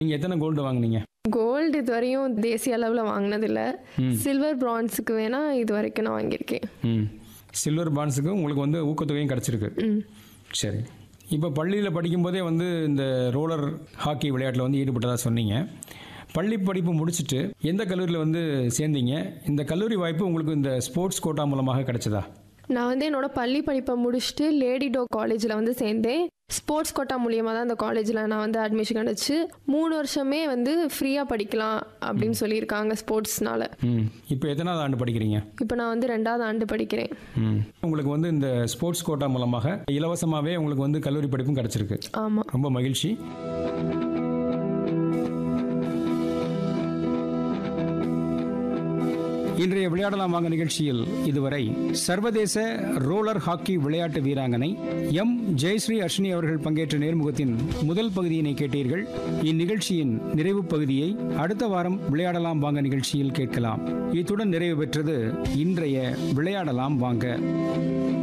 நீங்கள் எத்தனை கோல்டு வாங்குனீங்க கோல்டு இது வரையும் தேசிய அளவில் வாங்கினதில்ல சில்வர் பிரான்ஸுக்கு வேணா இது வரைக்கும் நான் வாங்கியிருக்கேன் ம் சில்வர் பான்ஸுக்கு உங்களுக்கு வந்து ஊக்கத்தொகையும் கிடச்சிருக்கு ம் சரி இப்போ பள்ளியில் படிக்கும்போதே வந்து இந்த ரோலர் ஹாக்கி விளையாட்டில் வந்து ஈடுபட்டதா சொன்னீங்க பள்ளி படிப்பு முடிச்சுட்டு எந்த கல்லூரியில் வந்து சேர்ந்தீங்க இந்த கல்லூரி வாய்ப்பு உங்களுக்கு இந்த ஸ்போர்ட்ஸ் கோட்டா மூலமாக கிடைச்சதா நான் வந்து என்னோட பள்ளி படிப்பை முடிச்சுட்டு லேடி டோ காலேஜில் வந்து சேர்ந்தேன் ஸ்போர்ட்ஸ் கோட்டா மூலியமாக தான் அந்த காலேஜில் நான் வந்து அட்மிஷன் கிடச்சி மூணு வருஷமே வந்து ஃப்ரீயாக படிக்கலாம் அப்படின்னு சொல்லியிருக்காங்க ஸ்போர்ட்ஸ்னால ம் இப்போ எத்தனாவது ஆண்டு படிக்கிறீங்க இப்போ நான் வந்து ரெண்டாவது ஆண்டு படிக்கிறேன் ம் உங்களுக்கு வந்து இந்த ஸ்போர்ட்ஸ் கோட்டா மூலமாக இலவசமாகவே உங்களுக்கு வந்து கல்லூரி படிப்பும் கிடச்சிருக்கு ஆமாம் ரொம்ப மகிழ்ச்சி இன்றைய விளையாடலாம் வாங்க நிகழ்ச்சியில் இதுவரை சர்வதேச ரோலர் ஹாக்கி விளையாட்டு வீராங்கனை எம் ஜெயஸ்ரீ அர்ஷினி அவர்கள் பங்கேற்ற நேர்முகத்தின் முதல் பகுதியினை கேட்டீர்கள் இந்நிகழ்ச்சியின் நிறைவு பகுதியை அடுத்த வாரம் விளையாடலாம் வாங்க நிகழ்ச்சியில் கேட்கலாம் இத்துடன் நிறைவு பெற்றது இன்றைய விளையாடலாம் வாங்க